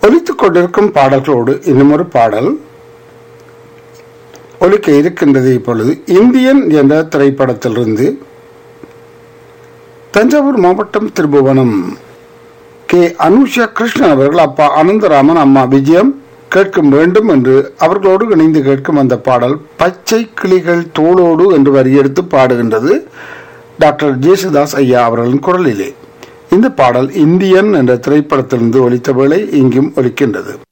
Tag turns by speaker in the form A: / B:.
A: ஒலித்துக் கொண்டிருக்கும் பாடல்களோடு இன்னும் ஒரு பாடல் ஒலிக்க இருக்கின்றது இப்பொழுது இந்தியன் என்ற திரைப்படத்திலிருந்து தஞ்சாவூர் மாவட்டம் திருபுவனம் கே அனுஷா கிருஷ்ணன் அவர்கள் அப்பா அனந்தராமன் அம்மா விஜயம் கேட்கும் வேண்டும் என்று அவர்களோடு இணைந்து கேட்கும் அந்த பாடல் பச்சை கிளிகள் தோளோடு என்று வரியெடுத்து பாடுகின்றது டாக்டர் ஜேசுதாஸ் ஐயா அவர்களின் குரலிலே இந்த பாடல் இந்தியன் என்ற திரைப்படத்திலிருந்து ஒலித்த வேளை இங்கும் ஒலிக்கின்றது